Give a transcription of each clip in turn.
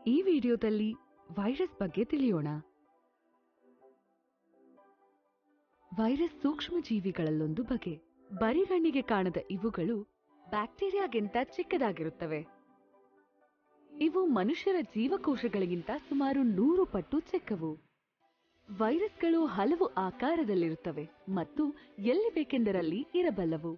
ಈ ವಿಡಿಯೋದಲ್ಲಿ ವೈರಸ್ ಬಗ್ಗೆ ತಿಳಿಯೋಣ ವೈರಸ್ ಸೂಕ್ಷ್ಮ ಜೀವಿಗಳಲ್ಲೊಂದು ಬಗೆ ಬರಿಗಣ್ಣಿಗೆ ಕಾಣದ ಇವುಗಳು ಬ್ಯಾಕ್ಟೀರಿಯಾಗಿಂತ ಚಿಕ್ಕದಾಗಿರುತ್ತವೆ ಇವು ಮನುಷ್ಯರ ಜೀವಕೋಶಗಳಿಗಿಂತ ಸುಮಾರು ನೂರು ಪಟ್ಟು ಚಿಕ್ಕವು ವೈರಸ್ಗಳು ಹಲವು ಆಕಾರದಲ್ಲಿರುತ್ತವೆ ಮತ್ತು ಎಲ್ಲಿ ಬೇಕೆಂದರಲ್ಲಿ ಇರಬಲ್ಲವು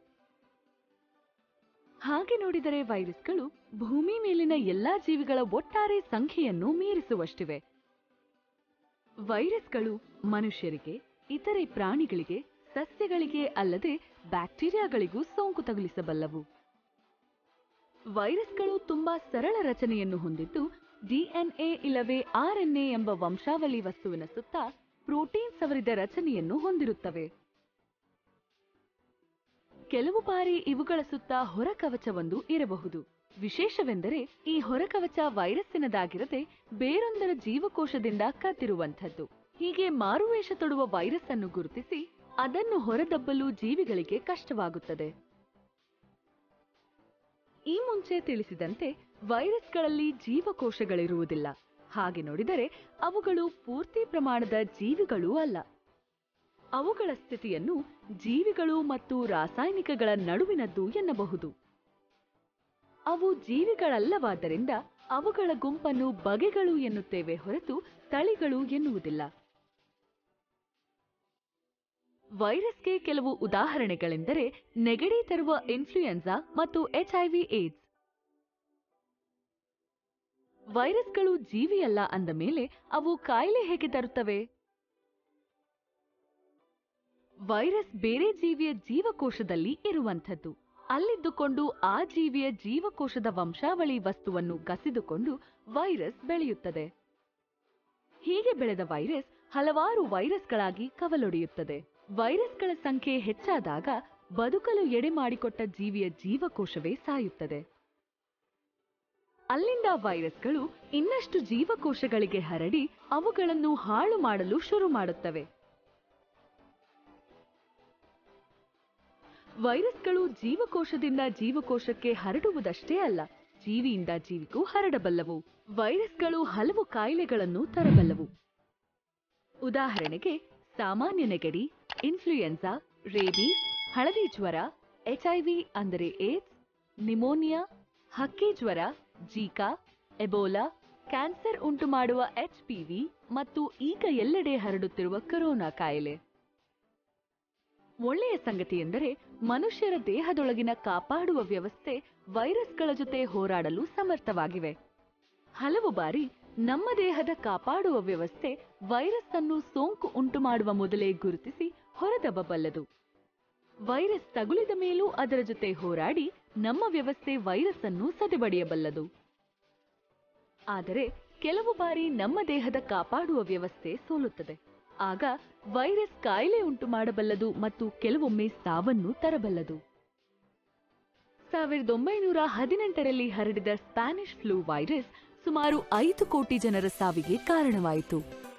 ಹಾಗೆ ನೋಡಿದರೆ ವೈರಸ್ಗಳು ಭೂಮಿ ಮೇಲಿನ ಎಲ್ಲಾ ಜೀವಿಗಳ ಒಟ್ಟಾರೆ ಸಂಖ್ಯೆಯನ್ನು ಮೀರಿಸುವಷ್ಟಿವೆ ವೈರಸ್ಗಳು ಮನುಷ್ಯರಿಗೆ ಇತರೆ ಪ್ರಾಣಿಗಳಿಗೆ ಸಸ್ಯಗಳಿಗೆ ಅಲ್ಲದೆ ಬ್ಯಾಕ್ಟೀರಿಯಾಗಳಿಗೂ ಸೋಂಕು ತಗುಲಿಸಬಲ್ಲವು ವೈರಸ್ಗಳು ತುಂಬಾ ಸರಳ ರಚನೆಯನ್ನು ಹೊಂದಿದ್ದು ಡಿಎನ್ಎ ಇಲ್ಲವೇ ಆರ್ಎನ್ಎ ಎಂಬ ವಂಶಾವಳಿ ವಸ್ತುವಿನ ಸುತ್ತ ಪ್ರೋಟೀನ್ ಸವರಿದ ರಚನೆಯನ್ನು ಹೊಂದಿರುತ್ತವೆ ಕೆಲವು ಬಾರಿ ಇವುಗಳ ಸುತ್ತ ಹೊರಕವಚವೊಂದು ಇರಬಹುದು ವಿಶೇಷವೆಂದರೆ ಈ ಹೊರಕವಚ ವೈರಸ್ಸಿನದಾಗಿರದೆ ಬೇರೊಂದರ ಜೀವಕೋಶದಿಂದ ಕದ್ದಿರುವಂಥದ್ದು ಹೀಗೆ ಮಾರುವೇಷ ತೊಡುವ ವೈರಸ್ ಅನ್ನು ಗುರುತಿಸಿ ಅದನ್ನು ಹೊರದಬ್ಬಲು ಜೀವಿಗಳಿಗೆ ಕಷ್ಟವಾಗುತ್ತದೆ ಈ ಮುಂಚೆ ತಿಳಿಸಿದಂತೆ ವೈರಸ್ಗಳಲ್ಲಿ ಜೀವಕೋಶಗಳಿರುವುದಿಲ್ಲ ಹಾಗೆ ನೋಡಿದರೆ ಅವುಗಳು ಪೂರ್ತಿ ಪ್ರಮಾಣದ ಜೀವಿಗಳೂ ಅಲ್ಲ ಅವುಗಳ ಸ್ಥಿತಿಯನ್ನು ಜೀವಿಗಳು ಮತ್ತು ರಾಸಾಯನಿಕಗಳ ನಡುವಿನದ್ದು ಎನ್ನಬಹುದು ಅವು ಜೀವಿಗಳಲ್ಲವಾದ್ದರಿಂದ ಅವುಗಳ ಗುಂಪನ್ನು ಬಗೆಗಳು ಎನ್ನುತ್ತೇವೆ ಹೊರತು ತಳಿಗಳು ಎನ್ನುವುದಿಲ್ಲ ವೈರಸ್ಗೆ ಕೆಲವು ಉದಾಹರಣೆಗಳೆಂದರೆ ನೆಗಡಿ ತರುವ ಇನ್ಫ್ಲೂಯೆನ್ಸಾ ಮತ್ತು ಎಚ್ಐವಿ ಏಡ್ಸ್ ವೈರಸ್ಗಳು ಜೀವಿಯಲ್ಲ ಅಂದ ಮೇಲೆ ಅವು ಕಾಯಿಲೆ ಹೇಗೆ ತರುತ್ತವೆ ವೈರಸ್ ಬೇರೆ ಜೀವಿಯ ಜೀವಕೋಶದಲ್ಲಿ ಇರುವಂಥದ್ದು ಅಲ್ಲಿದ್ದುಕೊಂಡು ಆ ಜೀವಿಯ ಜೀವಕೋಶದ ವಂಶಾವಳಿ ವಸ್ತುವನ್ನು ಕಸಿದುಕೊಂಡು ವೈರಸ್ ಬೆಳೆಯುತ್ತದೆ ಹೀಗೆ ಬೆಳೆದ ವೈರಸ್ ಹಲವಾರು ವೈರಸ್ಗಳಾಗಿ ಕವಲೊಡೆಯುತ್ತದೆ ವೈರಸ್ಗಳ ಸಂಖ್ಯೆ ಹೆಚ್ಚಾದಾಗ ಬದುಕಲು ಎಡೆ ಮಾಡಿಕೊಟ್ಟ ಜೀವಿಯ ಜೀವಕೋಶವೇ ಸಾಯುತ್ತದೆ ಅಲ್ಲಿಂದ ವೈರಸ್ಗಳು ಇನ್ನಷ್ಟು ಜೀವಕೋಶಗಳಿಗೆ ಹರಡಿ ಅವುಗಳನ್ನು ಹಾಳು ಮಾಡಲು ಶುರು ಮಾಡುತ್ತವೆ ವೈರಸ್ಗಳು ಜೀವಕೋಶದಿಂದ ಜೀವಕೋಶಕ್ಕೆ ಹರಡುವುದಷ್ಟೇ ಅಲ್ಲ ಜೀವಿಯಿಂದ ಜೀವಿಗೂ ಹರಡಬಲ್ಲವು ವೈರಸ್ಗಳು ಹಲವು ಕಾಯಿಲೆಗಳನ್ನು ತರಬಲ್ಲವು ಉದಾಹರಣೆಗೆ ಸಾಮಾನ್ಯ ನೆಗಡಿ ಇನ್ಫ್ಲೂಯೆನ್ಸಾ ರೇಬೀಸ್ ಹಳದಿ ಜ್ವರ ಎಚ್ಐವಿ ಅಂದರೆ ಏಡ್ಸ್ ನಿಮೋನಿಯಾ ಹಕ್ಕಿ ಜ್ವರ ಜೀಕಾ ಎಬೋಲಾ ಕ್ಯಾನ್ಸರ್ ಉಂಟುಮಾಡುವ ಎಚ್ಪಿವಿ ಮತ್ತು ಈಗ ಎಲ್ಲೆಡೆ ಹರಡುತ್ತಿರುವ ಕೊರೋನಾ ಕಾಯಿಲೆ ಒಳ್ಳೆಯ ಸಂಗತಿ ಎಂದರೆ ಮನುಷ್ಯರ ದೇಹದೊಳಗಿನ ಕಾಪಾಡುವ ವ್ಯವಸ್ಥೆ ವೈರಸ್ಗಳ ಜೊತೆ ಹೋರಾಡಲು ಸಮರ್ಥವಾಗಿವೆ ಹಲವು ಬಾರಿ ನಮ್ಮ ದೇಹದ ಕಾಪಾಡುವ ವ್ಯವಸ್ಥೆ ವೈರಸ್ ಅನ್ನು ಸೋಂಕು ಉಂಟುಮಾಡುವ ಮೊದಲೇ ಗುರುತಿಸಿ ಹೊರದಬ್ಬಬಲ್ಲದು ವೈರಸ್ ತಗುಲಿದ ಮೇಲೂ ಅದರ ಜೊತೆ ಹೋರಾಡಿ ನಮ್ಮ ವ್ಯವಸ್ಥೆ ವೈರಸ್ ಅನ್ನು ಸದೆಬಡಿಯಬಲ್ಲದು ಆದರೆ ಕೆಲವು ಬಾರಿ ನಮ್ಮ ದೇಹದ ಕಾಪಾಡುವ ವ್ಯವಸ್ಥೆ ಸೋಲುತ್ತದೆ ಆಗ ವೈರಸ್ ಕಾಯಿಲೆ ಉಂಟು ಮಾಡಬಲ್ಲದು ಮತ್ತು ಕೆಲವೊಮ್ಮೆ ಸಾವನ್ನು ತರಬಲ್ಲದು ಸಾವಿರದ ಒಂಬೈನೂರ ಹದಿನೆಂಟರಲ್ಲಿ ಹರಡಿದ ಸ್ಪ್ಯಾನಿಷ್ ಫ್ಲೂ ವೈರಸ್ ಸುಮಾರು ಐದು ಕೋಟಿ ಜನರ ಸಾವಿಗೆ ಕಾರಣವಾಯಿತು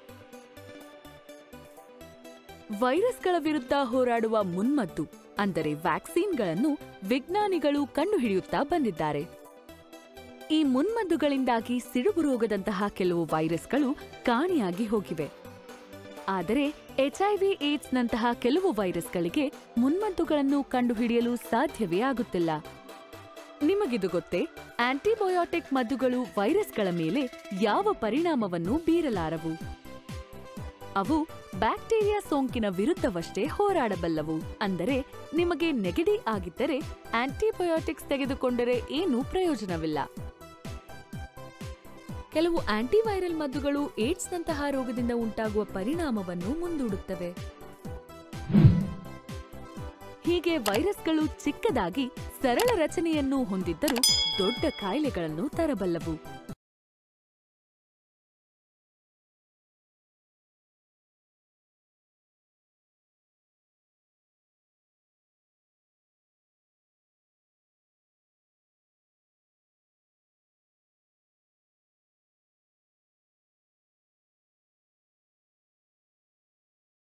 ವೈರಸ್ಗಳ ವಿರುದ್ಧ ಹೋರಾಡುವ ಮುನ್ಮದ್ದು ಅಂದರೆ ವ್ಯಾಕ್ಸಿನ್ಗಳನ್ನು ವಿಜ್ಞಾನಿಗಳು ಕಂಡುಹಿಡಿಯುತ್ತಾ ಬಂದಿದ್ದಾರೆ ಈ ಮುನ್ಮದ್ದುಗಳಿಂದಾಗಿ ಸಿಡುಬು ರೋಗದಂತಹ ಕೆಲವು ವೈರಸ್ಗಳು ಕಾಣಿಯಾಗಿ ಹೋಗಿವೆ ಆದರೆ ಎಚ್ಐವಿ ಏಡ್ಸ್ನಂತಹ ಕೆಲವು ವೈರಸ್ಗಳಿಗೆ ಮುನ್ಮದ್ದುಗಳನ್ನು ಕಂಡುಹಿಡಿಯಲು ಸಾಧ್ಯವೇ ಆಗುತ್ತಿಲ್ಲ ನಿಮಗಿದು ಗೊತ್ತೇ ಆಂಟಿಬಯೋಟಿಕ್ ಮದ್ದುಗಳು ವೈರಸ್ಗಳ ಮೇಲೆ ಯಾವ ಪರಿಣಾಮವನ್ನು ಬೀರಲಾರವು ಅವು ಬ್ಯಾಕ್ಟೀರಿಯಾ ಸೋಂಕಿನ ವಿರುದ್ಧವಷ್ಟೇ ಹೋರಾಡಬಲ್ಲವು ಅಂದರೆ ನಿಮಗೆ ನೆಗಡಿ ಆಗಿದ್ದರೆ ಆಂಟಿಬಯೋಟಿಕ್ಸ್ ತೆಗೆದುಕೊಂಡರೆ ಏನೂ ಪ್ರಯೋಜನವಿಲ್ಲ ಕೆಲವು ಆಂಟಿವೈರಲ್ ಮದ್ದುಗಳು ಏಡ್ಸ್ನಂತಹ ರೋಗದಿಂದ ಉಂಟಾಗುವ ಪರಿಣಾಮವನ್ನು ಮುಂದೂಡುತ್ತವೆ ಹೀಗೆ ವೈರಸ್ಗಳು ಚಿಕ್ಕದಾಗಿ ಸರಳ ರಚನೆಯನ್ನು ಹೊಂದಿದ್ದರೂ ದೊಡ್ಡ ಕಾಯಿಲೆಗಳನ್ನು ತರಬಲ್ಲವು